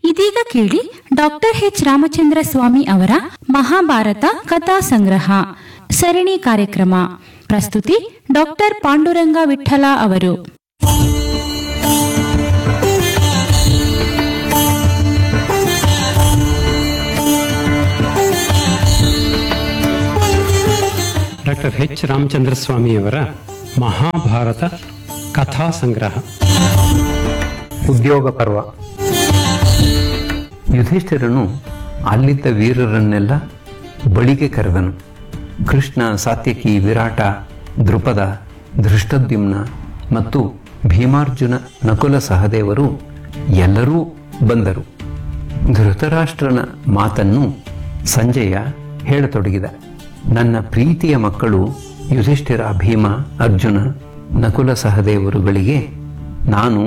ಇದೀಗ ಕೇಳಿ doctor H Ramachandra ಸ್ವಾಮಿ ಅವರ ಮಹಾಭಾರತ ಕಥಾ ಸಂಗ್ರಹ ಸರಣಿ ಕಾರ್ಯಕ್ರಮ ಪ್ರಸ್ತುತಿ ಡಾಕ್ಟರ್ ಪಾಂಡುರಂಗ ವಿಠಲ ಅವರು ಡಾಕ್ಟರ್ ಎಚ್ ರಾಮಚಂದ್ರ ಸ್ವಾಮಿಯವರ ಮಹಾಭಾರತ ಕಥಾ ಸಂಗ್ರಹ ಉದ್ಯೋಗ ಪರ್ವ ಯುಧಿಷ್ಠಿರನು ಅಲ್ಲಿದ್ದ ವೀರರನ್ನೆಲ್ಲ ಬಳಿಗೆ ಕರೆದನು ಕೃಷ್ಣ ಸಾತ್ಯಕಿ ವಿರಾಟ ದೃಪದ ಧೃಷ್ಟದ್ಯುಮ್ನ ಮತ್ತು ಭೀಮಾರ್ಜುನ ನಕುಲ ಸಹದೇವರು ಎಲ್ಲರೂ ಬಂದರು ಧೃತರಾಷ್ಟ್ರನ ಮಾತನ್ನು ಸಂಜಯ ಹೇಳತೊಡಗಿದ ನನ್ನ ಪ್ರೀತಿಯ ಮಕ್ಕಳು ಯುಧಿಷ್ಠಿರ ಭೀಮ ಅರ್ಜುನ ನಕುಲ ಸಹದೇವರುಗಳಿಗೆ ನಾನು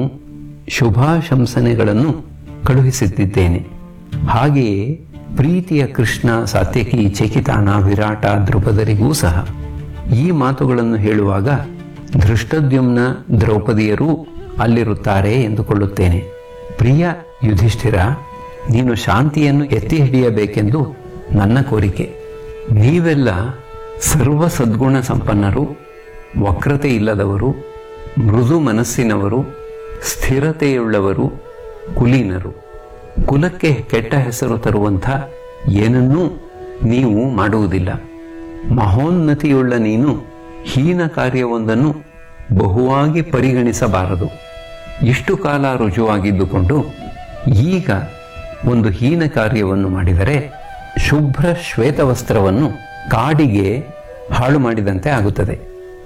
ಶುಭಾಶಂಸನೆಗಳನ್ನು ಕಳುಹಿಸುತ್ತಿದ್ದೇನೆ ಹಾಗೆಯೇ ಪ್ರೀತಿಯ ಕೃಷ್ಣ ಸಾತ್ಯಕಿ ಚಕಿತಾನ ವಿರಾಟ ದ್ರುಪದರಿಗೂ ಸಹ ಈ ಮಾತುಗಳನ್ನು ಹೇಳುವಾಗ ಧೃಷ್ಟದ್ಯುಮ್ನ ದ್ರೌಪದಿಯರೂ ಅಲ್ಲಿರುತ್ತಾರೆ ಎಂದುಕೊಳ್ಳುತ್ತೇನೆ ಪ್ರಿಯ ಯುಧಿಷ್ಠಿರ ನೀನು ಶಾಂತಿಯನ್ನು ಎತ್ತಿ ಹಿಡಿಯಬೇಕೆಂದು ನನ್ನ ಕೋರಿಕೆ ನೀವೆಲ್ಲ ಸರ್ವ ಸದ್ಗುಣ ಸಂಪನ್ನರು ವಕ್ರತೆ ಇಲ್ಲದವರು ಮೃದು ಮನಸ್ಸಿನವರು ಸ್ಥಿರತೆಯುಳ್ಳವರು ಕುಲೀನರು ಕುಲಕ್ಕೆ ಕೆಟ್ಟ ಹೆಸರು ತರುವಂಥ ಏನನ್ನೂ ನೀವು ಮಾಡುವುದಿಲ್ಲ ಮಹೋನ್ನತಿಯುಳ್ಳ ನೀನು ಹೀನ ಕಾರ್ಯವೊಂದನ್ನು ಬಹುವಾಗಿ ಪರಿಗಣಿಸಬಾರದು ಇಷ್ಟು ಕಾಲ ರುಜುವಾಗಿದ್ದುಕೊಂಡು ಈಗ ಒಂದು ಹೀನ ಕಾರ್ಯವನ್ನು ಮಾಡಿದರೆ ಶುಭ್ರ ಶ್ವೇತವಸ್ತ್ರವನ್ನು ಕಾಡಿಗೆ ಹಾಳು ಮಾಡಿದಂತೆ ಆಗುತ್ತದೆ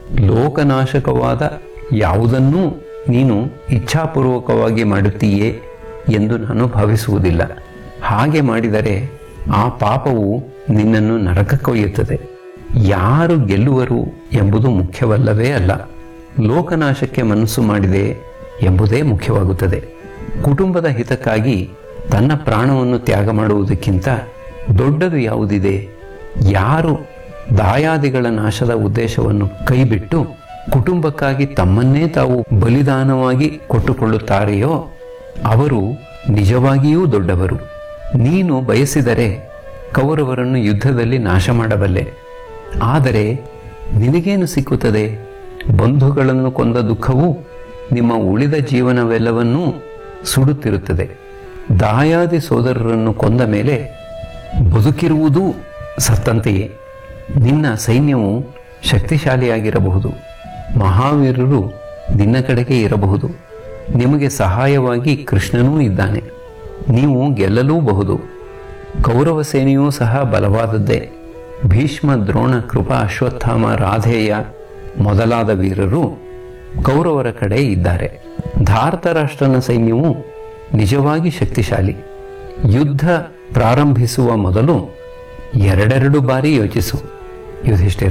ಲೋಕನಾಶಕವಾದ ಯಾವುದನ್ನೂ ನೀನು ಇಚ್ಛಾಪೂರ್ವಕವಾಗಿ ಮಾಡುತ್ತೀಯೇ ಎಂದು ನಾನು ಭಾವಿಸುವುದಿಲ್ಲ ಹಾಗೆ ಮಾಡಿದರೆ ಆ ಪಾಪವು ನಿನ್ನನ್ನು ನರಕಕ್ಕೊಯ್ಯುತ್ತದೆ ಯಾರು ಗೆಲ್ಲುವರು ಎಂಬುದು ಮುಖ್ಯವಲ್ಲವೇ ಅಲ್ಲ ಲೋಕನಾಶಕ್ಕೆ ಮನಸ್ಸು ಮಾಡಿದೆ ಎಂಬುದೇ ಮುಖ್ಯವಾಗುತ್ತದೆ ಕುಟುಂಬದ ಹಿತಕ್ಕಾಗಿ ತನ್ನ ಪ್ರಾಣವನ್ನು ತ್ಯಾಗ ಮಾಡುವುದಕ್ಕಿಂತ ದೊಡ್ಡದು ಯಾವುದಿದೆ ಯಾರು ದಾಯಾದಿಗಳ ನಾಶದ ಉದ್ದೇಶವನ್ನು ಕೈಬಿಟ್ಟು ಕುಟುಂಬಕ್ಕಾಗಿ ತಮ್ಮನ್ನೇ ತಾವು ಬಲಿದಾನವಾಗಿ ಕೊಟ್ಟುಕೊಳ್ಳುತ್ತಾರೆಯೋ ಅವರು ನಿಜವಾಗಿಯೂ ದೊಡ್ಡವರು ನೀನು ಬಯಸಿದರೆ ಕೌರವರನ್ನು ಯುದ್ಧದಲ್ಲಿ ನಾಶ ಮಾಡಬಲ್ಲೆ ಆದರೆ ನಿನಗೇನು ಸಿಕ್ಕುತ್ತದೆ ಬಂಧುಗಳನ್ನು ಕೊಂದ ದುಃಖವು ನಿಮ್ಮ ಉಳಿದ ಜೀವನವೆಲ್ಲವನ್ನೂ ಸುಡುತ್ತಿರುತ್ತದೆ ದಾಯಾದಿ ಸೋದರರನ್ನು ಕೊಂದ ಮೇಲೆ ಬದುಕಿರುವುದೂ ಸತ್ತಂತೆಯೇ ನಿನ್ನ ಸೈನ್ಯವು ಶಕ್ತಿಶಾಲಿಯಾಗಿರಬಹುದು ಮಹಾವೀರರು ನಿನ್ನ ಕಡೆಗೆ ಇರಬಹುದು ನಿಮಗೆ ಸಹಾಯವಾಗಿ ಕೃಷ್ಣನೂ ಇದ್ದಾನೆ ನೀವು ಗೆಲ್ಲಲೂಬಹುದು ಕೌರವ ಸೇನೆಯೂ ಸಹ ಬಲವಾದದ್ದೇ ಭೀಷ್ಮ ದ್ರೋಣ ಕೃಪಾ ಅಶ್ವತ್ಥಾಮ ರಾಧೇಯ ಮೊದಲಾದ ವೀರರು ಕೌರವರ ಕಡೆ ಇದ್ದಾರೆ ಧಾರ್ತರಾಷ್ಟ್ರನ ಸೈನ್ಯವು ನಿಜವಾಗಿ ಶಕ್ತಿಶಾಲಿ ಯುದ್ಧ ಪ್ರಾರಂಭಿಸುವ ಮೊದಲು ಎರಡೆರಡು ಬಾರಿ ಯೋಚಿಸು ಯುಧಿಷ್ಠಿರ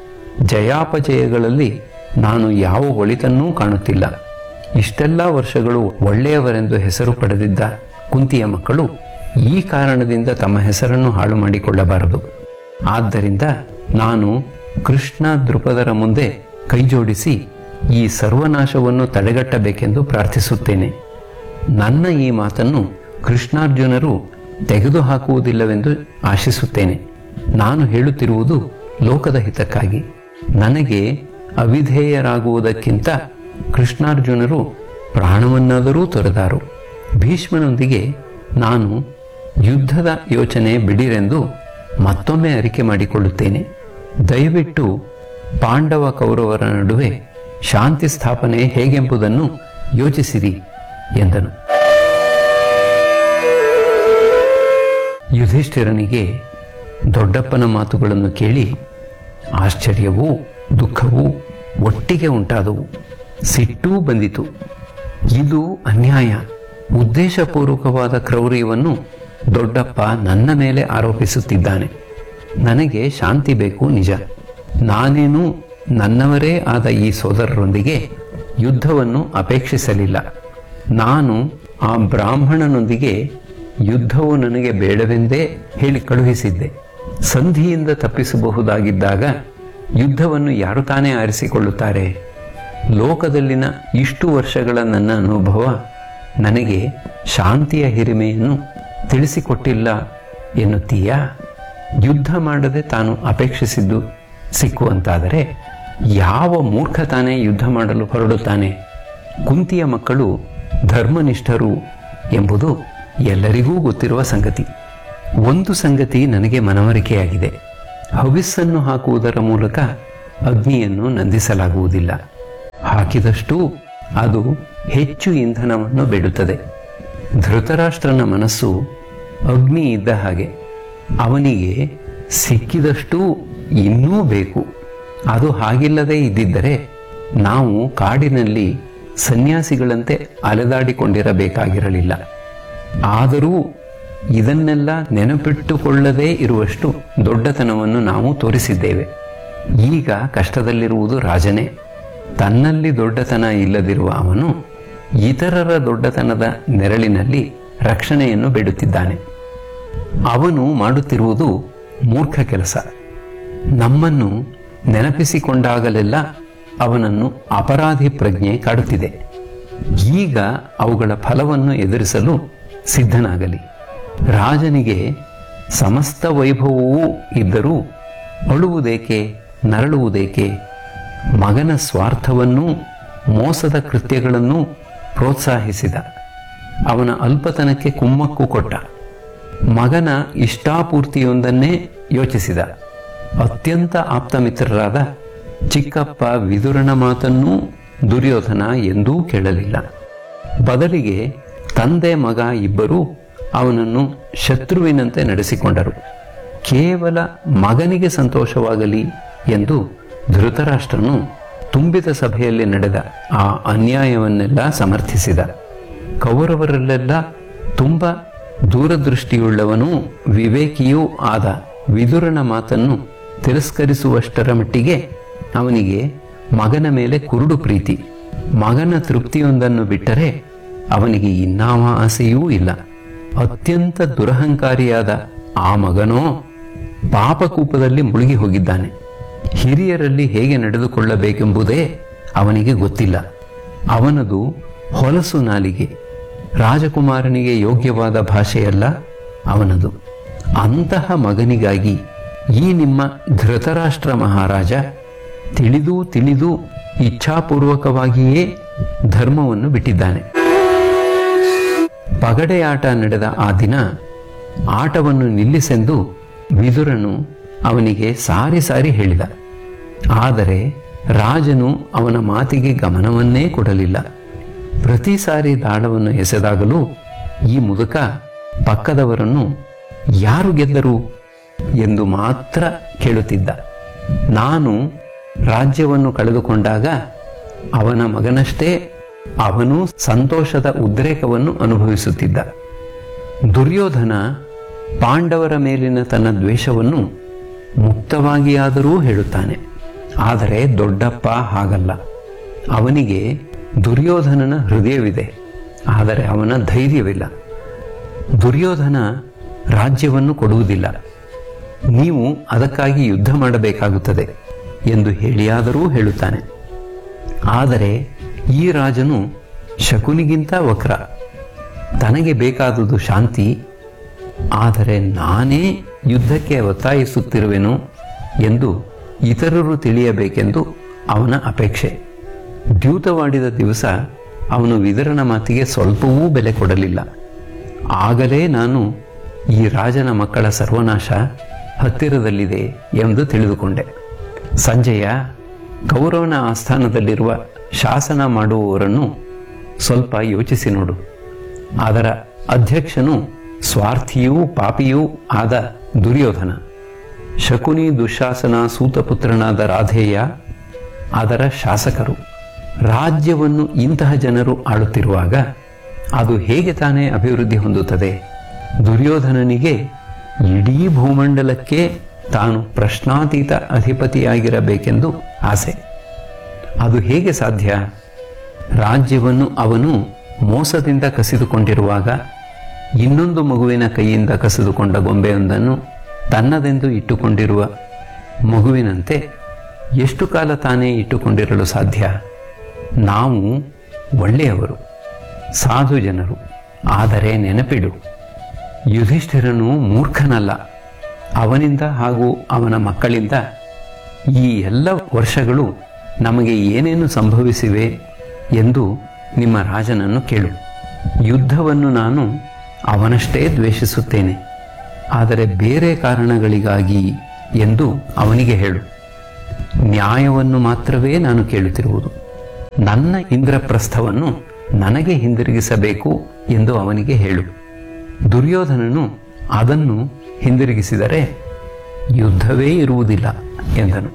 ಜಯಾಪಜಯಗಳಲ್ಲಿ ನಾನು ಯಾವ ಒಳಿತನ್ನೂ ಕಾಣುತ್ತಿಲ್ಲ ಇಷ್ಟೆಲ್ಲ ವರ್ಷಗಳು ಒಳ್ಳೆಯವರೆಂದು ಹೆಸರು ಪಡೆದಿದ್ದ ಕುಂತಿಯ ಮಕ್ಕಳು ಈ ಕಾರಣದಿಂದ ತಮ್ಮ ಹೆಸರನ್ನು ಹಾಳು ಮಾಡಿಕೊಳ್ಳಬಾರದು ಆದ್ದರಿಂದ ನಾನು ಕೃಷ್ಣ ದೃಪದರ ಮುಂದೆ ಕೈಜೋಡಿಸಿ ಈ ಸರ್ವನಾಶವನ್ನು ತಡೆಗಟ್ಟಬೇಕೆಂದು ಪ್ರಾರ್ಥಿಸುತ್ತೇನೆ ನನ್ನ ಈ ಮಾತನ್ನು ಕೃಷ್ಣಾರ್ಜುನರು ತೆಗೆದುಹಾಕುವುದಿಲ್ಲವೆಂದು ಆಶಿಸುತ್ತೇನೆ ನಾನು ಹೇಳುತ್ತಿರುವುದು ಲೋಕದ ಹಿತಕ್ಕಾಗಿ ನನಗೆ ಅವಿಧೇಯರಾಗುವುದಕ್ಕಿಂತ ಕೃಷ್ಣಾರ್ಜುನರು ಪ್ರಾಣವನ್ನಾದರೂ ತೊರೆದಾರು ಭೀಷ್ಮನೊಂದಿಗೆ ನಾನು ಯುದ್ಧದ ಯೋಚನೆ ಬಿಡಿರೆಂದು ಮತ್ತೊಮ್ಮೆ ಅರಿಕೆ ಮಾಡಿಕೊಳ್ಳುತ್ತೇನೆ ದಯವಿಟ್ಟು ಪಾಂಡವ ಕೌರವರ ನಡುವೆ ಶಾಂತಿ ಸ್ಥಾಪನೆ ಹೇಗೆಂಬುದನ್ನು ಯೋಚಿಸಿರಿ ಎಂದನು ಯುಧಿಷ್ಠಿರನಿಗೆ ದೊಡ್ಡಪ್ಪನ ಮಾತುಗಳನ್ನು ಕೇಳಿ ಆಶ್ಚರ್ಯವೂ ದುಃಖವೂ ಒಟ್ಟಿಗೆ ಉಂಟಾದವು ಸಿಟ್ಟೂ ಬಂದಿತು ಇದು ಅನ್ಯಾಯ ಉದ್ದೇಶಪೂರ್ವಕವಾದ ಕ್ರೌರ್ಯವನ್ನು ದೊಡ್ಡಪ್ಪ ನನ್ನ ಮೇಲೆ ಆರೋಪಿಸುತ್ತಿದ್ದಾನೆ ನನಗೆ ಶಾಂತಿ ಬೇಕು ನಿಜ ನಾನೇನು ನನ್ನವರೇ ಆದ ಈ ಸೋದರರೊಂದಿಗೆ ಯುದ್ಧವನ್ನು ಅಪೇಕ್ಷಿಸಲಿಲ್ಲ ನಾನು ಆ ಬ್ರಾಹ್ಮಣನೊಂದಿಗೆ ಯುದ್ಧವು ನನಗೆ ಬೇಡವೆಂದೇ ಹೇಳಿ ಕಳುಹಿಸಿದ್ದೆ ಸಂಧಿಯಿಂದ ತಪ್ಪಿಸಬಹುದಾಗಿದ್ದಾಗ ಯುದ್ಧವನ್ನು ಯಾರು ತಾನೇ ಆರಿಸಿಕೊಳ್ಳುತ್ತಾರೆ ಲೋಕದಲ್ಲಿನ ಇಷ್ಟು ವರ್ಷಗಳ ನನ್ನ ಅನುಭವ ನನಗೆ ಶಾಂತಿಯ ಹಿರಿಮೆಯನ್ನು ತಿಳಿಸಿಕೊಟ್ಟಿಲ್ಲ ಎನ್ನುತ್ತೀಯಾ ಯುದ್ಧ ಮಾಡದೆ ತಾನು ಅಪೇಕ್ಷಿಸಿದ್ದು ಸಿಕ್ಕುವಂತಾದರೆ ಯಾವ ಮೂರ್ಖ ತಾನೇ ಯುದ್ಧ ಮಾಡಲು ಹೊರಡುತ್ತಾನೆ ಕುಂತಿಯ ಮಕ್ಕಳು ಧರ್ಮನಿಷ್ಠರು ಎಂಬುದು ಎಲ್ಲರಿಗೂ ಗೊತ್ತಿರುವ ಸಂಗತಿ ಒಂದು ಸಂಗತಿ ನನಗೆ ಮನವರಿಕೆಯಾಗಿದೆ ಹವಿಸ್ಸನ್ನು ಹಾಕುವುದರ ಮೂಲಕ ಅಗ್ನಿಯನ್ನು ನಂದಿಸಲಾಗುವುದಿಲ್ಲ ಹಾಕಿದಷ್ಟೂ ಅದು ಹೆಚ್ಚು ಇಂಧನವನ್ನು ಬಿಡುತ್ತದೆ ಧೃತರಾಷ್ಟ್ರನ ಮನಸ್ಸು ಅಗ್ನಿ ಇದ್ದ ಹಾಗೆ ಅವನಿಗೆ ಸಿಕ್ಕಿದಷ್ಟೂ ಇನ್ನೂ ಬೇಕು ಅದು ಹಾಗಿಲ್ಲದೆ ಇದ್ದಿದ್ದರೆ ನಾವು ಕಾಡಿನಲ್ಲಿ ಸನ್ಯಾಸಿಗಳಂತೆ ಅಲೆದಾಡಿಕೊಂಡಿರಬೇಕಾಗಿರಲಿಲ್ಲ ಆದರೂ ಇದನ್ನೆಲ್ಲ ನೆನಪಿಟ್ಟುಕೊಳ್ಳದೇ ಇರುವಷ್ಟು ದೊಡ್ಡತನವನ್ನು ನಾವು ತೋರಿಸಿದ್ದೇವೆ ಈಗ ಕಷ್ಟದಲ್ಲಿರುವುದು ರಾಜನೇ ತನ್ನಲ್ಲಿ ದೊಡ್ಡತನ ಇಲ್ಲದಿರುವ ಅವನು ಇತರರ ದೊಡ್ಡತನದ ನೆರಳಿನಲ್ಲಿ ರಕ್ಷಣೆಯನ್ನು ಬೇಡುತ್ತಿದ್ದಾನೆ ಅವನು ಮಾಡುತ್ತಿರುವುದು ಮೂರ್ಖ ಕೆಲಸ ನಮ್ಮನ್ನು ನೆನಪಿಸಿಕೊಂಡಾಗಲೆಲ್ಲ ಅವನನ್ನು ಅಪರಾಧಿ ಪ್ರಜ್ಞೆ ಕಾಡುತ್ತಿದೆ ಈಗ ಅವುಗಳ ಫಲವನ್ನು ಎದುರಿಸಲು ಸಿದ್ಧನಾಗಲಿ ರಾಜನಿಗೆ ಸಮಸ್ತ ವೈಭವವೂ ಇದ್ದರೂ ಅಳುವುದೇಕೆ ನರಳುವುದೇಕೆ ಮಗನ ಸ್ವಾರ್ಥವನ್ನೂ ಮೋಸದ ಕೃತ್ಯಗಳನ್ನೂ ಪ್ರೋತ್ಸಾಹಿಸಿದ ಅವನ ಅಲ್ಪತನಕ್ಕೆ ಕುಮ್ಮಕ್ಕು ಕೊಟ್ಟ ಮಗನ ಇಷ್ಟಾಪೂರ್ತಿಯೊಂದನ್ನೇ ಯೋಚಿಸಿದ ಅತ್ಯಂತ ಆಪ್ತಮಿತ್ರರಾದ ಚಿಕ್ಕಪ್ಪ ವಿದುರನ ಮಾತನ್ನೂ ದುರ್ಯೋಧನ ಎಂದೂ ಕೇಳಲಿಲ್ಲ ಬದಲಿಗೆ ತಂದೆ ಮಗ ಇಬ್ಬರೂ ಅವನನ್ನು ಶತ್ರುವಿನಂತೆ ನಡೆಸಿಕೊಂಡರು ಕೇವಲ ಮಗನಿಗೆ ಸಂತೋಷವಾಗಲಿ ಎಂದು ಧೃತರಾಷ್ಟ್ರನು ತುಂಬಿದ ಸಭೆಯಲ್ಲಿ ನಡೆದ ಆ ಅನ್ಯಾಯವನ್ನೆಲ್ಲ ಸಮರ್ಥಿಸಿದ ಕೌರವರಲ್ಲೆಲ್ಲ ತುಂಬ ದೂರದೃಷ್ಟಿಯುಳ್ಳವನೂ ವಿವೇಕಿಯೂ ಆದ ವಿದುರನ ಮಾತನ್ನು ತಿರಸ್ಕರಿಸುವಷ್ಟರ ಮಟ್ಟಿಗೆ ಅವನಿಗೆ ಮಗನ ಮೇಲೆ ಕುರುಡು ಪ್ರೀತಿ ಮಗನ ತೃಪ್ತಿಯೊಂದನ್ನು ಬಿಟ್ಟರೆ ಅವನಿಗೆ ಇನ್ನಾವ ಆಸೆಯೂ ಇಲ್ಲ ಅತ್ಯಂತ ದುರಹಂಕಾರಿಯಾದ ಆ ಮಗನೋ ಪಾಪಕೂಪದಲ್ಲಿ ಮುಳುಗಿ ಹೋಗಿದ್ದಾನೆ ಹಿರಿಯರಲ್ಲಿ ಹೇಗೆ ನಡೆದುಕೊಳ್ಳಬೇಕೆಂಬುದೇ ಅವನಿಗೆ ಗೊತ್ತಿಲ್ಲ ಅವನದು ಹೊಲಸು ನಾಲಿಗೆ ರಾಜಕುಮಾರನಿಗೆ ಯೋಗ್ಯವಾದ ಭಾಷೆಯಲ್ಲ ಅವನದು ಅಂತಹ ಮಗನಿಗಾಗಿ ಈ ನಿಮ್ಮ ಧೃತರಾಷ್ಟ್ರ ಮಹಾರಾಜ ತಿಳಿದು ತಿಳಿದು ಇಚ್ಛಾಪೂರ್ವಕವಾಗಿಯೇ ಧರ್ಮವನ್ನು ಬಿಟ್ಟಿದ್ದಾನೆ ಪಗಡೆ ಆಟ ನಡೆದ ಆ ದಿನ ಆಟವನ್ನು ನಿಲ್ಲಿಸೆಂದು ವಿದುರನು ಅವನಿಗೆ ಸಾರಿ ಸಾರಿ ಹೇಳಿದ ಆದರೆ ರಾಜನು ಅವನ ಮಾತಿಗೆ ಗಮನವನ್ನೇ ಕೊಡಲಿಲ್ಲ ಪ್ರತಿ ಸಾರಿ ದಾಳವನ್ನು ಎಸೆದಾಗಲೂ ಈ ಮುದುಕ ಪಕ್ಕದವರನ್ನು ಯಾರು ಗೆದ್ದರು ಎಂದು ಮಾತ್ರ ಕೇಳುತ್ತಿದ್ದ ನಾನು ರಾಜ್ಯವನ್ನು ಕಳೆದುಕೊಂಡಾಗ ಅವನ ಮಗನಷ್ಟೇ ಅವನು ಸಂತೋಷದ ಉದ್ರೇಕವನ್ನು ಅನುಭವಿಸುತ್ತಿದ್ದ ದುರ್ಯೋಧನ ಪಾಂಡವರ ಮೇಲಿನ ತನ್ನ ದ್ವೇಷವನ್ನು ಮುಕ್ತವಾಗಿಯಾದರೂ ಹೇಳುತ್ತಾನೆ ಆದರೆ ದೊಡ್ಡಪ್ಪ ಹಾಗಲ್ಲ ಅವನಿಗೆ ದುರ್ಯೋಧನನ ಹೃದಯವಿದೆ ಆದರೆ ಅವನ ಧೈರ್ಯವಿಲ್ಲ ದುರ್ಯೋಧನ ರಾಜ್ಯವನ್ನು ಕೊಡುವುದಿಲ್ಲ ನೀವು ಅದಕ್ಕಾಗಿ ಯುದ್ಧ ಮಾಡಬೇಕಾಗುತ್ತದೆ ಎಂದು ಹೇಳಿಯಾದರೂ ಹೇಳುತ್ತಾನೆ ಆದರೆ ಈ ರಾಜನು ಶಕುನಿಗಿಂತ ವಕ್ರ ತನಗೆ ಬೇಕಾದುದು ಶಾಂತಿ ಆದರೆ ನಾನೇ ಯುದ್ಧಕ್ಕೆ ಒತ್ತಾಯಿಸುತ್ತಿರುವೆನು ಎಂದು ಇತರರು ತಿಳಿಯಬೇಕೆಂದು ಅವನ ಅಪೇಕ್ಷೆ ದ್ಯೂತವಾಡಿದ ದಿವಸ ಅವನು ವಿದರನ ಮಾತಿಗೆ ಸ್ವಲ್ಪವೂ ಬೆಲೆ ಕೊಡಲಿಲ್ಲ ಆಗಲೇ ನಾನು ಈ ರಾಜನ ಮಕ್ಕಳ ಸರ್ವನಾಶ ಹತ್ತಿರದಲ್ಲಿದೆ ಎಂದು ತಿಳಿದುಕೊಂಡೆ ಸಂಜಯ ಕೌರವನ ಆಸ್ಥಾನದಲ್ಲಿರುವ ಶಾಸನ ಮಾಡುವವರನ್ನು ಸ್ವಲ್ಪ ಯೋಚಿಸಿ ನೋಡು ಅದರ ಅಧ್ಯಕ್ಷನು ಸ್ವಾರ್ಥಿಯೂ ಪಾಪಿಯೂ ಆದ ದುರ್ಯೋಧನ ಶಕುನಿ ದುಶಾಸನ ಸೂತಪುತ್ರನಾದ ರಾಧೇಯ ಅದರ ಶಾಸಕರು ರಾಜ್ಯವನ್ನು ಇಂತಹ ಜನರು ಆಳುತ್ತಿರುವಾಗ ಅದು ಹೇಗೆ ತಾನೇ ಅಭಿವೃದ್ಧಿ ಹೊಂದುತ್ತದೆ ದುರ್ಯೋಧನನಿಗೆ ಇಡೀ ಭೂಮಂಡಲಕ್ಕೆ ತಾನು ಪ್ರಶ್ನಾತೀತ ಅಧಿಪತಿಯಾಗಿರಬೇಕೆಂದು ಆಸೆ ಅದು ಹೇಗೆ ಸಾಧ್ಯ ರಾಜ್ಯವನ್ನು ಅವನು ಮೋಸದಿಂದ ಕಸಿದುಕೊಂಡಿರುವಾಗ ಇನ್ನೊಂದು ಮಗುವಿನ ಕೈಯಿಂದ ಕಸಿದುಕೊಂಡ ಗೊಂಬೆಯೊಂದನ್ನು ತನ್ನದೆಂದು ಇಟ್ಟುಕೊಂಡಿರುವ ಮಗುವಿನಂತೆ ಎಷ್ಟು ಕಾಲ ತಾನೇ ಇಟ್ಟುಕೊಂಡಿರಲು ಸಾಧ್ಯ ನಾವು ಒಳ್ಳೆಯವರು ಸಾಧು ಜನರು ಆದರೆ ನೆನಪಿಡು ಯುಧಿಷ್ಠಿರನು ಮೂರ್ಖನಲ್ಲ ಅವನಿಂದ ಹಾಗೂ ಅವನ ಮಕ್ಕಳಿಂದ ಈ ಎಲ್ಲ ವರ್ಷಗಳು ನಮಗೆ ಏನೇನು ಸಂಭವಿಸಿವೆ ಎಂದು ನಿಮ್ಮ ರಾಜನನ್ನು ಕೇಳು ಯುದ್ಧವನ್ನು ನಾನು ಅವನಷ್ಟೇ ದ್ವೇಷಿಸುತ್ತೇನೆ ಆದರೆ ಬೇರೆ ಕಾರಣಗಳಿಗಾಗಿ ಎಂದು ಅವನಿಗೆ ಹೇಳು ನ್ಯಾಯವನ್ನು ಮಾತ್ರವೇ ನಾನು ಕೇಳುತ್ತಿರುವುದು ನನ್ನ ಇಂದ್ರಪ್ರಸ್ಥವನ್ನು ನನಗೆ ಹಿಂದಿರುಗಿಸಬೇಕು ಎಂದು ಅವನಿಗೆ ಹೇಳು ದುರ್ಯೋಧನನು ಅದನ್ನು ಹಿಂದಿರುಗಿಸಿದರೆ ಯುದ್ಧವೇ ಇರುವುದಿಲ್ಲ ಎಂದನು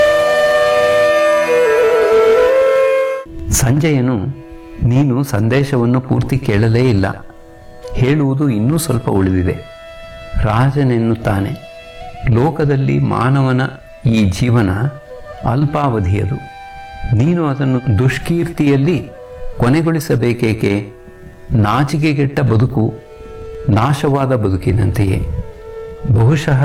ಸಂಜಯನು ನೀನು ಸಂದೇಶವನ್ನು ಪೂರ್ತಿ ಕೇಳಲೇ ಇಲ್ಲ ಹೇಳುವುದು ಇನ್ನೂ ಸ್ವಲ್ಪ ಉಳಿದಿದೆ ರಾಜನೆನ್ನುತ್ತಾನೆ ಲೋಕದಲ್ಲಿ ಮಾನವನ ಈ ಜೀವನ ಅಲ್ಪಾವಧಿಯದು ನೀನು ಅದನ್ನು ದುಷ್ಕೀರ್ತಿಯಲ್ಲಿ ಕೊನೆಗೊಳಿಸಬೇಕೇಕೆ ನಾಚಿಕೆಗೆಟ್ಟ ಬದುಕು ನಾಶವಾದ ಬದುಕಿನಂತೆಯೇ ಬಹುಶಃ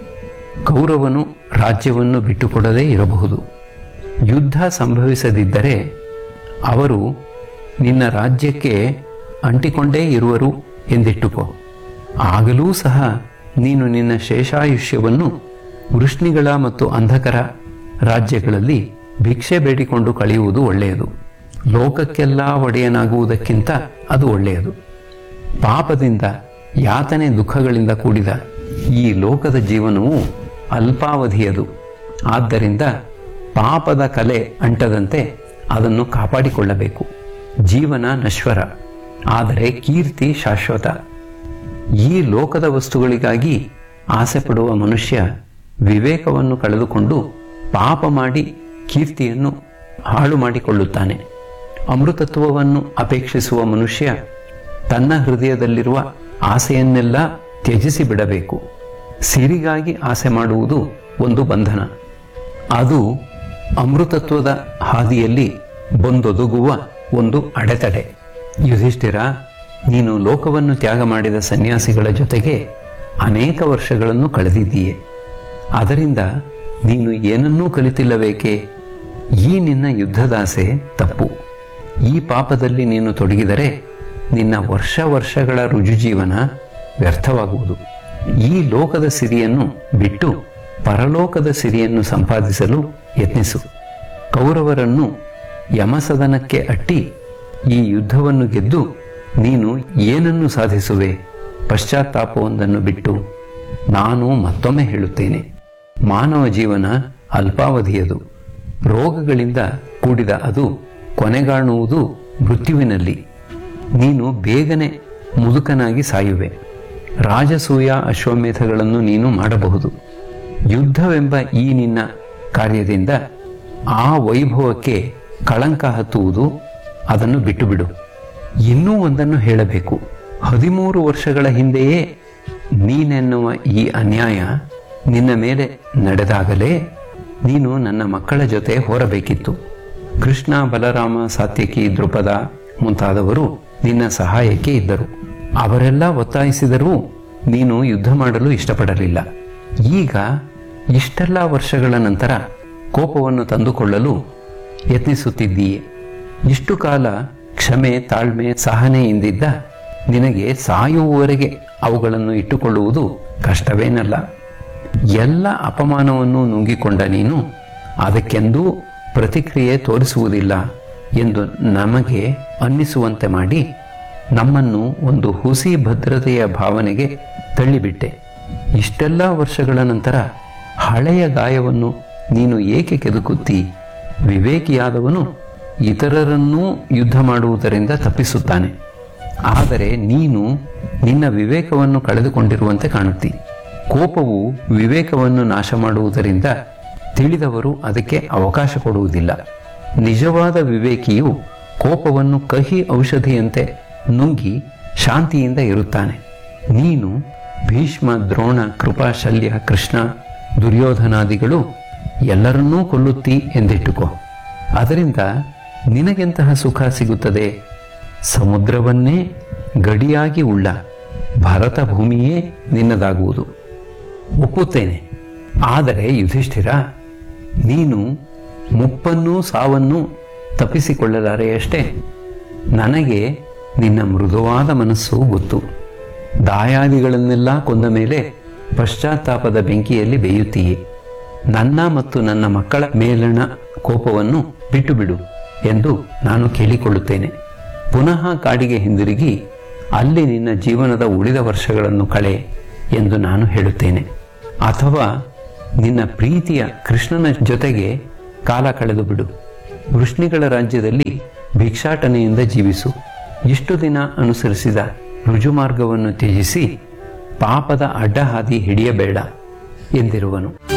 ಕೌರವನು ರಾಜ್ಯವನ್ನು ಬಿಟ್ಟುಕೊಡದೇ ಇರಬಹುದು ಯುದ್ಧ ಸಂಭವಿಸದಿದ್ದರೆ ಅವರು ನಿನ್ನ ರಾಜ್ಯಕ್ಕೆ ಅಂಟಿಕೊಂಡೇ ಇರುವರು ಎಂದಿಟ್ಟುಕೋ ಆಗಲೂ ಸಹ ನೀನು ನಿನ್ನ ಶೇಷಾಯುಷ್ಯವನ್ನು ವೃಷ್ಣಿಗಳ ಮತ್ತು ಅಂಧಕರ ರಾಜ್ಯಗಳಲ್ಲಿ ಭಿಕ್ಷೆ ಬೇಡಿಕೊಂಡು ಕಳೆಯುವುದು ಒಳ್ಳೆಯದು ಲೋಕಕ್ಕೆಲ್ಲ ಒಡೆಯನಾಗುವುದಕ್ಕಿಂತ ಅದು ಒಳ್ಳೆಯದು ಪಾಪದಿಂದ ಯಾತನೆ ದುಃಖಗಳಿಂದ ಕೂಡಿದ ಈ ಲೋಕದ ಜೀವನವು ಅಲ್ಪಾವಧಿಯದು ಆದ್ದರಿಂದ ಪಾಪದ ಕಲೆ ಅಂಟದಂತೆ ಅದನ್ನು ಕಾಪಾಡಿಕೊಳ್ಳಬೇಕು ಜೀವನ ನಶ್ವರ ಆದರೆ ಕೀರ್ತಿ ಶಾಶ್ವತ ಈ ಲೋಕದ ವಸ್ತುಗಳಿಗಾಗಿ ಆಸೆ ಪಡುವ ಮನುಷ್ಯ ವಿವೇಕವನ್ನು ಕಳೆದುಕೊಂಡು ಪಾಪ ಮಾಡಿ ಕೀರ್ತಿಯನ್ನು ಹಾಳು ಮಾಡಿಕೊಳ್ಳುತ್ತಾನೆ ಅಮೃತತ್ವವನ್ನು ಅಪೇಕ್ಷಿಸುವ ಮನುಷ್ಯ ತನ್ನ ಹೃದಯದಲ್ಲಿರುವ ಆಸೆಯನ್ನೆಲ್ಲ ತ್ಯಜಿಸಿ ಬಿಡಬೇಕು ಸಿರಿಗಾಗಿ ಆಸೆ ಮಾಡುವುದು ಒಂದು ಬಂಧನ ಅದು ಅಮೃತತ್ವದ ಹಾದಿಯಲ್ಲಿ ಬಂದೊದಗುವ ಒಂದು ಅಡೆತಡೆ ಯುಧಿಷ್ಠಿರ ನೀನು ಲೋಕವನ್ನು ತ್ಯಾಗ ಮಾಡಿದ ಸನ್ಯಾಸಿಗಳ ಜೊತೆಗೆ ಅನೇಕ ವರ್ಷಗಳನ್ನು ಕಳೆದಿದ್ದೀಯೆ ಅದರಿಂದ ನೀನು ಏನನ್ನೂ ಕಲಿತಿಲ್ಲಬೇಕೆ ಈ ನಿನ್ನ ಯುದ್ಧದಾಸೆ ತಪ್ಪು ಈ ಪಾಪದಲ್ಲಿ ನೀನು ತೊಡಗಿದರೆ ನಿನ್ನ ವರ್ಷ ವರ್ಷಗಳ ರುಜುಜೀವನ ವ್ಯರ್ಥವಾಗುವುದು ಈ ಲೋಕದ ಸಿರಿಯನ್ನು ಬಿಟ್ಟು ಪರಲೋಕದ ಸಿರಿಯನ್ನು ಸಂಪಾದಿಸಲು ಯತ್ನಿಸು ಕೌರವರನ್ನು ಯಮಸದನಕ್ಕೆ ಅಟ್ಟಿ ಈ ಯುದ್ಧವನ್ನು ಗೆದ್ದು ನೀನು ಏನನ್ನು ಸಾಧಿಸುವೆ ಪಶ್ಚಾತ್ತಾಪವೊಂದನ್ನು ಬಿಟ್ಟು ನಾನು ಮತ್ತೊಮ್ಮೆ ಹೇಳುತ್ತೇನೆ ಮಾನವ ಜೀವನ ಅಲ್ಪಾವಧಿಯದು ರೋಗಗಳಿಂದ ಕೂಡಿದ ಅದು ಕೊನೆಗಾಣುವುದು ಮೃತ್ಯುವಿನಲ್ಲಿ ನೀನು ಬೇಗನೆ ಮುದುಕನಾಗಿ ಸಾಯುವೆ ರಾಜಸೂಯ ಅಶ್ವಮೇಧಗಳನ್ನು ನೀನು ಮಾಡಬಹುದು ಯುದ್ಧವೆಂಬ ಈ ನಿನ್ನ ಕಾರ್ಯದಿಂದ ಆ ವೈಭವಕ್ಕೆ ಕಳಂಕ ಹತ್ತುವುದು ಅದನ್ನು ಬಿಟ್ಟು ಬಿಡು ಇನ್ನೂ ಒಂದನ್ನು ಹೇಳಬೇಕು ಹದಿಮೂರು ವರ್ಷಗಳ ಹಿಂದೆಯೇ ನೀನೆನ್ನುವ ಈ ಅನ್ಯಾಯ ನಿನ್ನ ಮೇಲೆ ನಡೆದಾಗಲೇ ನೀನು ನನ್ನ ಮಕ್ಕಳ ಜೊತೆ ಹೋರಬೇಕಿತ್ತು ಕೃಷ್ಣ ಬಲರಾಮ ಸಾತ್ಯಕಿ ದೃಪದ ಮುಂತಾದವರು ನಿನ್ನ ಸಹಾಯಕ್ಕೆ ಇದ್ದರು ಅವರೆಲ್ಲ ಒತ್ತಾಯಿಸಿದರೂ ನೀನು ಯುದ್ಧ ಮಾಡಲು ಇಷ್ಟಪಡಲಿಲ್ಲ ಈಗ ಇಷ್ಟೆಲ್ಲ ವರ್ಷಗಳ ನಂತರ ಕೋಪವನ್ನು ತಂದುಕೊಳ್ಳಲು ಯತ್ನಿಸುತ್ತಿದ್ದೀಯೆ ಇಷ್ಟು ಕಾಲ ಕ್ಷಮೆ ತಾಳ್ಮೆ ಸಹನೆಯಿಂದಿದ್ದ ನಿನಗೆ ಸಾಯುವವರೆಗೆ ಅವುಗಳನ್ನು ಇಟ್ಟುಕೊಳ್ಳುವುದು ಕಷ್ಟವೇನಲ್ಲ ಎಲ್ಲ ಅಪಮಾನವನ್ನು ನುಂಗಿಕೊಂಡ ನೀನು ಅದಕ್ಕೆಂದೂ ಪ್ರತಿಕ್ರಿಯೆ ತೋರಿಸುವುದಿಲ್ಲ ಎಂದು ನಮಗೆ ಅನ್ನಿಸುವಂತೆ ಮಾಡಿ ನಮ್ಮನ್ನು ಒಂದು ಹುಸಿ ಭದ್ರತೆಯ ಭಾವನೆಗೆ ತಳ್ಳಿಬಿಟ್ಟೆ ಇಷ್ಟೆಲ್ಲ ವರ್ಷಗಳ ನಂತರ ಹಳೆಯ ಗಾಯವನ್ನು ನೀನು ಏಕೆ ಕೆದಕುತ್ತಿ ವಿವೇಕಿಯಾದವನು ಇತರರನ್ನೂ ಯುದ್ಧ ಮಾಡುವುದರಿಂದ ತಪ್ಪಿಸುತ್ತಾನೆ ಆದರೆ ನೀನು ನಿನ್ನ ವಿವೇಕವನ್ನು ಕಳೆದುಕೊಂಡಿರುವಂತೆ ಕಾಣುತ್ತಿ ಕೋಪವು ವಿವೇಕವನ್ನು ನಾಶ ಮಾಡುವುದರಿಂದ ತಿಳಿದವರು ಅದಕ್ಕೆ ಅವಕಾಶ ಕೊಡುವುದಿಲ್ಲ ನಿಜವಾದ ವಿವೇಕಿಯು ಕೋಪವನ್ನು ಕಹಿ ಔಷಧಿಯಂತೆ ನುಂಗಿ ಶಾಂತಿಯಿಂದ ಇರುತ್ತಾನೆ ನೀನು ಭೀಷ್ಮ ದ್ರೋಣ ಕೃಪಾ ಶಲ್ಯ ಕೃಷ್ಣ ದುರ್ಯೋಧನಾದಿಗಳು ಎಲ್ಲರನ್ನೂ ಕೊಲ್ಲುತ್ತಿ ಎಂದಿಟ್ಟುಕೋ ಅದರಿಂದ ನಿನಗೆಂತಹ ಸುಖ ಸಿಗುತ್ತದೆ ಸಮುದ್ರವನ್ನೇ ಗಡಿಯಾಗಿ ಉಳ್ಳ ಭಾರತ ಭೂಮಿಯೇ ನಿನ್ನದಾಗುವುದು ಒಪ್ಪುತ್ತೇನೆ ಆದರೆ ಯುಧಿಷ್ಠಿರ ನೀನು ಮುಪ್ಪನ್ನೂ ಸಾವನ್ನು ತಪ್ಪಿಸಿಕೊಳ್ಳಲಾರೆಯಷ್ಟೇ ನನಗೆ ನಿನ್ನ ಮೃದುವಾದ ಮನಸ್ಸು ಗೊತ್ತು ದಾಯಾದಿಗಳನ್ನೆಲ್ಲ ಕೊಂದ ಮೇಲೆ ಪಶ್ಚಾತ್ತಾಪದ ಬೆಂಕಿಯಲ್ಲಿ ಬೇಯುತ್ತೀಯೆ ನನ್ನ ಮತ್ತು ನನ್ನ ಮಕ್ಕಳ ಮೇಲಣ ಕೋಪವನ್ನು ಬಿಟ್ಟು ಬಿಡು ಎಂದು ನಾನು ಕೇಳಿಕೊಳ್ಳುತ್ತೇನೆ ಪುನಃ ಕಾಡಿಗೆ ಹಿಂದಿರುಗಿ ಅಲ್ಲಿ ನಿನ್ನ ಜೀವನದ ಉಳಿದ ವರ್ಷಗಳನ್ನು ಕಳೆ ಎಂದು ನಾನು ಹೇಳುತ್ತೇನೆ ಅಥವಾ ನಿನ್ನ ಪ್ರೀತಿಯ ಕೃಷ್ಣನ ಜೊತೆಗೆ ಕಾಲ ಕಳೆದು ಬಿಡು ವೃಷ್ಣಿಗಳ ರಾಜ್ಯದಲ್ಲಿ ಭಿಕ್ಷಾಟನೆಯಿಂದ ಜೀವಿಸು ಇಷ್ಟು ದಿನ ಅನುಸರಿಸಿದ ರುಜುಮಾರ್ಗವನ್ನು ತ್ಯಜಿಸಿ ಪಾಪದ ಅಡ್ಡಹಾದಿ ಹಿಡಿಯಬೇಡ ಎಂದಿರುವನು